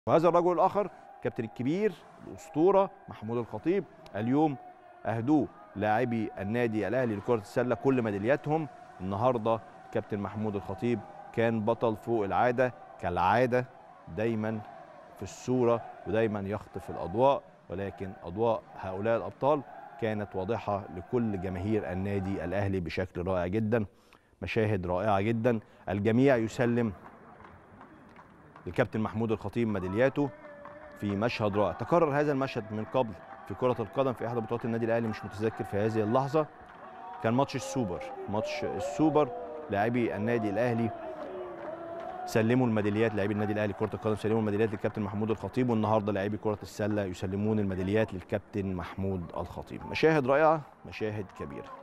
وهذا الرجل الاخر كابتن الكبير الاسطوره محمود الخطيب اليوم اهدوه لاعبي النادي الاهلي لكره السله كل ميدالياتهم النهارده كابتن محمود الخطيب كان بطل فوق العاده كالعاده دايما في الصوره ودايما يخطف الاضواء ولكن اضواء هؤلاء الابطال كانت واضحه لكل جماهير النادي الاهلي بشكل رائع جدا مشاهد رائعه جدا الجميع يسلم للكابتن محمود الخطيب ميدالياته في مشهد رائع تكرر هذا المشهد من قبل في كره القدم في احدى بطولات النادي الاهلي مش متذكر في هذه اللحظه كان ماتش السوبر ماتش السوبر لاعبي النادي الاهلي سلموا الميداليات لاعبي النادي الاهلي كره القدم سلموا الميداليات للكابتن محمود الخطيب والنهارده لاعبي كره السله يسلمون الميداليات للكابتن محمود الخطيب مشاهد رائعه مشاهد كبيره